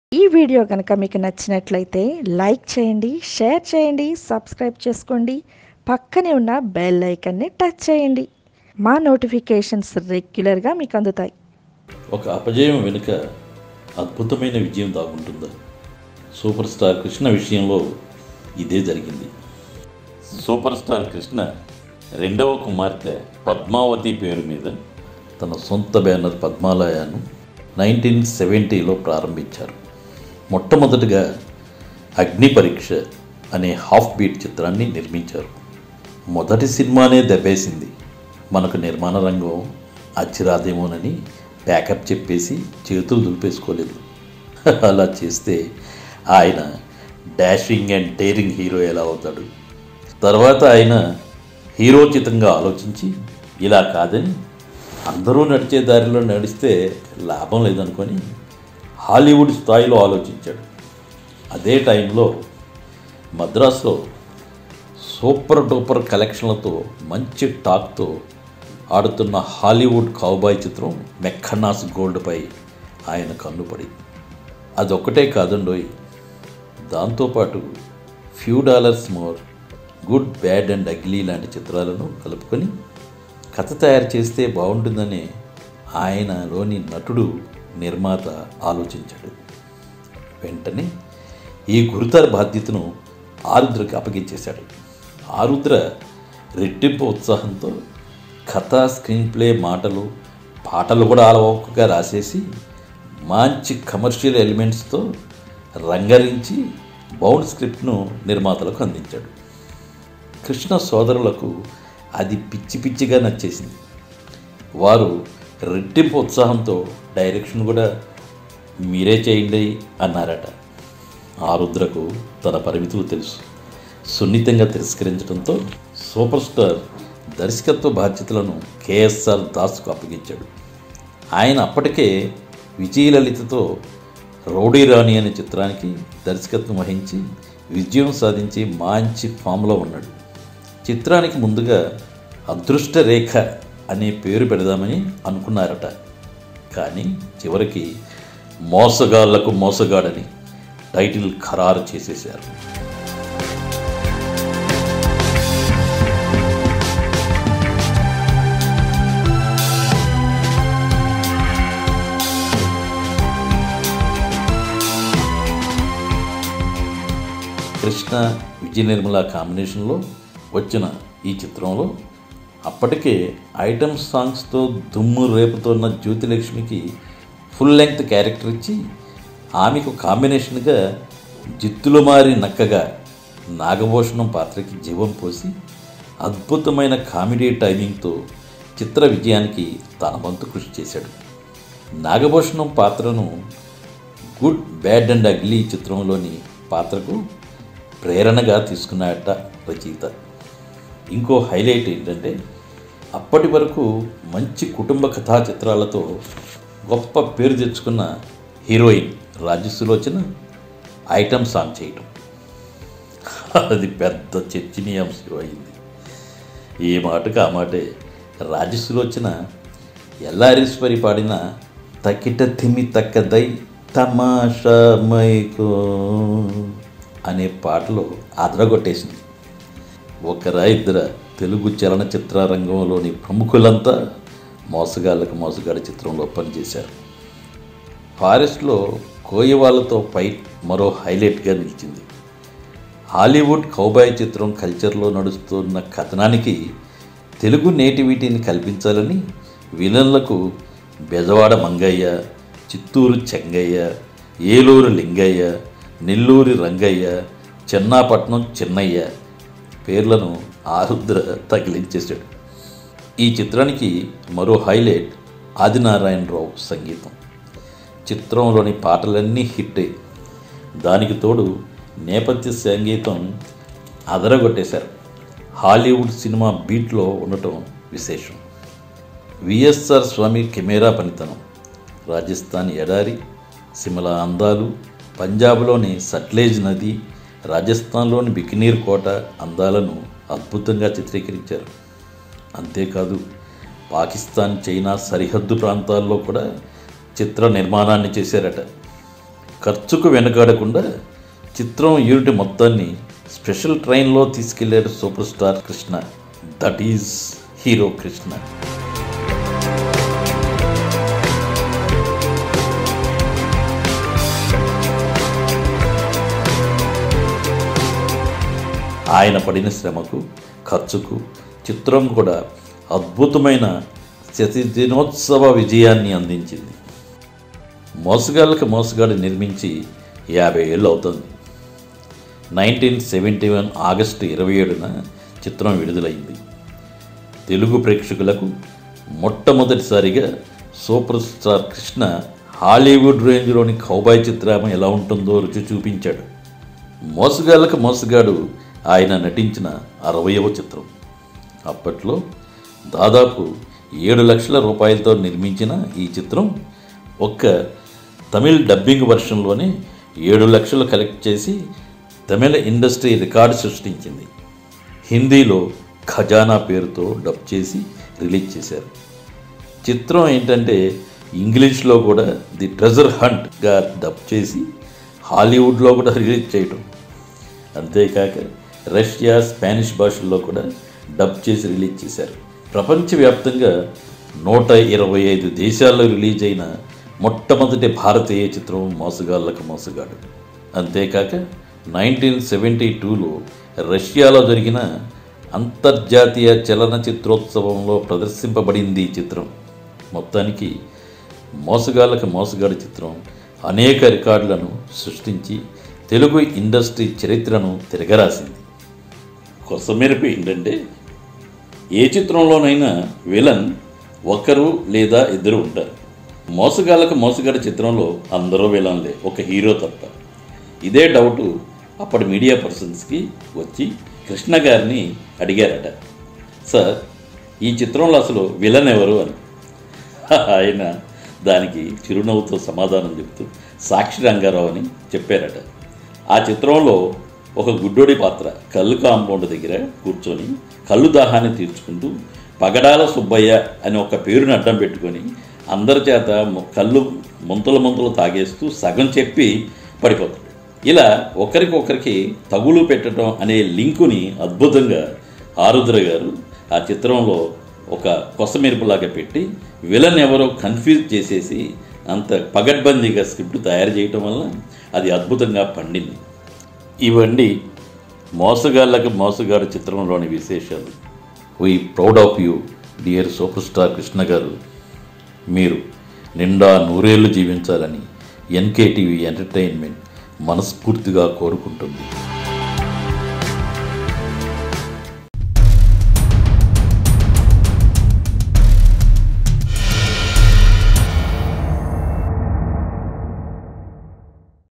ఈ వీడియో కనుక మీకు నచ్చినట్లయితే లైక్ చేయండి షేర్ చేయండి సబ్స్క్రైబ్ చేసుకోండి పక్కనే ఉన్న బెల్ ఐకన్ని టచ్ చేయండి మా నోటిఫికేషన్స్ రెగ్యులర్గా మీకు అందుతాయి ఒక అపజయం వెనుక అద్భుతమైన విజయం దాగుంటుందా సూపర్ స్టార్ కృష్ణ విషయంలో ఇదే జరిగింది సూపర్ స్టార్ కృష్ణ రెండవ కుమార్తె పద్మావతి పేరు మీద తన సొంత బ్యానర్ పద్మాలయాను నైన్టీన్ సెవెంటీలో ప్రారంభించారు మొట్టమొదటిగా అగ్ని పరీక్ష అనే హాఫ్ బీట్ చిత్రాన్ని నిర్మించారు మొదటి సినిమానే దెబ్బేసింది మనకు నిర్మాణ రంగం అచ్చిరాదేమోనని ప్యాకప్ చెప్పేసి చేతులు దులిపేసుకోలేదు అలా చేస్తే ఆయన డాషింగ్ అండ్ డేరింగ్ హీరో ఎలా అవుతాడు తర్వాత ఆయన హీరోచితంగా ఆలోచించి ఇలా కాదని అందరూ నడిచే దారిలో నడిస్తే లాభం లేదనుకొని హాలీవుడ్ స్థాయిలో ఆలోచించాడు అదే టైంలో మద్రాసులో సూపర్ డూపర్ కలెక్షన్లతో మంచి టాక్తో ఆడుతున్న హాలీవుడ్ కౌబాయ్ చిత్రం మెక్కనాస్ గోల్డ్పై ఆయన కన్నుపడి అదొక్కటే కాదండోయ్ దాంతోపాటు few dollars more good bad and ugly లాంటి చిత్రాలను కలుపుకొని కథ తయారు చేస్తే బాగుంటుందని ఆయనలోని నటుడు నిర్మాత ఆలోచించాడు వెంటనే ఈ గురుతర బాధ్యతను ఆరుద్రకి అప్పగించేశాడు ఆరుద్ర రెట్టింపు ఉత్సాహంతో కథ స్క్రీన్ ప్లే మాటలు పాటలు కూడా అలవోకగా రాసేసి మంచి కమర్షియల్ ఎలిమెంట్స్తో రంగరించి బౌండ్ స్క్రిప్ట్ను నిర్మాతలకు అందించాడు కృష్ణ సోదరులకు అది పిచ్చి పిచ్చిగా నచ్చేసింది వారు రెట్టింపు ఉత్సాహంతో డైరెక్షన్ కూడా మీరే చేయండి అన్నారట ఆరుద్రకు తన పరిమితులు తెలుసు సున్నితంగా తిరస్కరించడంతో సూపర్ స్టార్ దర్శకత్వ బాధ్యతలను కేఎస్ఆర్ దాస్కు అప్పగించాడు ఆయన అప్పటికే విజయలలితతో రౌడీ రాణి అనే చిత్రానికి దర్శకత్వం వహించి విజయం సాధించి మంచి ఫామ్లో ఉన్నాడు చిత్రానికి ముందుగా అదృష్ట రేఖ అనే పేరు పెడదామని అనుకున్నారట కానీ చివరికి మోసగాళ్లకు మోసగాడని టైటిల్ ఖరారు చేసేశారు కృష్ణ విజయ నిర్మల కాంబినేషన్లో వచ్చిన ఈ చిత్రంలో అప్పటికే ఐటమ్ సాంగ్స్తో దుమ్ము రేపుతున్న జ్యోతిలక్ష్మికి ఫుల్ లెంగ్త్ క్యారెక్టర్ ఇచ్చి ఆమెకు కాంబినేషన్గా జిత్తులు మారి నక్కగా నాగభూషణం పాత్రకి జీవం పోసి అద్భుతమైన కామెడీ టైమింగ్తో చిత్ర విజయానికి తన వంతు కృషి చేశాడు నాగభూషణం పాత్రను గుడ్ బ్యాడ్ అండ్ అగ్లీ చిత్రంలోని పాత్రకు ప్రేరణగా తీసుకున్నాడట రచయిత ఇంకో హైలైట్ ఏంటంటే అప్పటి వరకు మంచి కుటుంబ కథా చిత్రాలతో గొప్ప పేరు తెచ్చుకున్న హీరోయిన్ రాజసులోచన ఐటమ్ సాంగ్ చేయటం అది పెద్ద చర్చనీయాంశం అయింది ఈ మాటకు ఆ మాటే రాజసులోచన ఎల్లారీశ్వరి పాడిన తకిట తిమి తక్కదై తమాషా మైకో అనే పాటలో అదరగొట్టేసింది ఒకరా ఇద్దర తెలుగు చలనచిత్ర రంగంలోని ప్రముఖులంతా మోసగాళ్ళకు మోసగాడి చిత్రంలో పనిచేశారు ఫారెస్ట్లో కోయవాళ్ళతో ఫైట్ మరో హైలైట్గా నిలిచింది హాలీవుడ్ కౌబాయ్ చిత్రం కల్చర్లో నడుస్తున్న కథనానికి తెలుగు నేటివిటీని కల్పించాలని విలన్లకు బెజవాడ మంగయ్య చిత్తూరు చెంగయ్య ఏలూరు లింగయ్య నెల్లూరి రంగయ్య చెన్నాపట్నం చిన్నయ్య పేర్లను ఆరుద్ర తగిలించేశాడు ఈ చిత్రానికి మరో హైలైట్ ఆదినారాయణరావు సంగీతం చిత్రంలోని పాటలన్నీ హిట్ దానికి తోడు నేపథ్య సంగీతం అదరగొట్టేశారు హాలీవుడ్ సినిమా బీట్లో ఉండటం విశేషం విఎస్ఆర్ స్వామి కెమెరా పనితనం రాజస్థాన్ ఎడారి సిమలా అందాలు పంజాబ్లోని సట్లేజ్ నది రాజస్థాన్లోని బికినీర్ కోట అందాలను అద్భుతంగా చిత్రీకరించారు అంతేకాదు పాకిస్తాన్ చైనా సరిహద్దు ప్రాంతాల్లో కూడా చిత్ర నిర్మాణాన్ని చేశారట ఖర్చుకు వెనకాడకుండా చిత్రం యూనిట్ మొత్తాన్ని స్పెషల్ ట్రైన్లో తీసుకెళ్లాడు super star Krishna that is hero Krishna ఆయన పడిన శ్రమకు ఖర్చుకు చిత్రం కూడా అద్భుతమైన శతి దినోత్సవ విజయాన్ని అందించింది మోసగాళ్ళకి మోసగాడు నిర్మించి యాభై ఏళ్ళు అవుతుంది నైన్టీన్ సెవెంటీ వన్ ఆగస్టు ఇరవై ఏడున చిత్రం విడుదలైంది తెలుగు ప్రేక్షకులకు మొట్టమొదటిసారిగా సూపర్ స్టార్ కృష్ణ హాలీవుడ్ రేంజ్లోని కౌబాయ్ చిత్రం ఎలా ఉంటుందో రుచి చూపించాడు మోసగాళ్ళకు మోసగాడు ఆయన నటించిన అరవయవ చిత్రం అప్పట్లో దాదాపు ఏడు లక్షల రూపాయలతో నిర్మించిన ఈ చిత్రం ఒక్క తమిళ్ డబ్బింగ్ వర్షన్లోనే ఏడు లక్షలు కలెక్ట్ చేసి తమిళ ఇండస్ట్రీ రికార్డు సృష్టించింది హిందీలో ఖజానా పేరుతో డబ్ చేసి రిలీజ్ చేశారు చిత్రం ఏంటంటే ఇంగ్లీష్లో కూడా ది ట్రెజర్ హంట్గా డబ్ చేసి హాలీవుడ్లో కూడా రిలీజ్ చేయటం అంతేకాక రష్యా స్పానిష్ భాషల్లో కూడా డబ్ చేసి రిలీజ్ చేశారు ప్రపంచవ్యాప్తంగా నూట ఇరవై ఐదు దేశాల్లో రిలీజ్ అయిన మొట్టమొదటి భారతీయ చిత్రం మోసగాళ్ళకు మోసగాడు అంతేకాక నైన్టీన్ సెవెంటీ టూలో రష్యాలో జరిగిన అంతర్జాతీయ చలనచిత్రోత్సవంలో ప్రదర్శింపబడింది ఈ చిత్రం మొత్తానికి మోసగాళ్ళకు మోసగాడి చిత్రం అనేక రికార్డులను సృష్టించి తెలుగు ఇండస్ట్రీ చరిత్రను తిరగరాసింది కొసమెరుపు ఏంటంటే ఏ చిత్రంలోనైనా విలన్ ఒకరు లేదా ఇద్దరు ఉంటారు మోసగాళ్ళకు మోసగాడి చిత్రంలో అందరూ విలన్లే ఒక హీరో తప్ప ఇదే డౌటు అప్పటి మీడియా పర్సన్స్కి వచ్చి కృష్ణ గారిని అడిగారట సార్ ఈ చిత్రంలో అసలు విలన్ ఎవరు అని ఆయన దానికి చిరునవ్వుతో సమాధానం చెప్తూ సాక్షి రంగారావు అని చెప్పారట ఆ చిత్రంలో ఒక గుడ్డోడి పాత్ర కళ్ళు కాంపౌండ్ దగ్గర కూర్చొని కళ్ళు దాహాన్ని తీర్చుకుంటూ పగడాల సుబ్బయ్య అని ఒక పేరుని అడ్డం పెట్టుకొని అందరి చేత ము- కళ్ళు ముంతలు ముంతలు తాగేస్తూ సగం చెప్పి పడిపోతాడు ఇలా ఒకరికొకరికి తగులు పెట్టడం అనే లింకుని అద్భుతంగా ఆరుద్ర గారు ఆ చిత్రంలో ఒక కొసమెరుపులాగా పెట్టి విలన్ ఎవరో కన్ఫ్యూజ్ చేసేసి అంత పగడ్బందీగా స్క్రిప్ట్ తయారు చేయటం వల్ల అది అద్భుతంగా పండింది ఇవన్నీ మోసగాళ్ళకి మోసగాడు చిత్రంలోని విశేషాలు we proud of you dear super star Krishna garu మీరు నిండా నూరేళ్లు జీవించాలని ఎన్కేటీవీ ఎంటర్టైన్మెంట్ మనస్ఫూర్తిగా కోరుకుంటుంది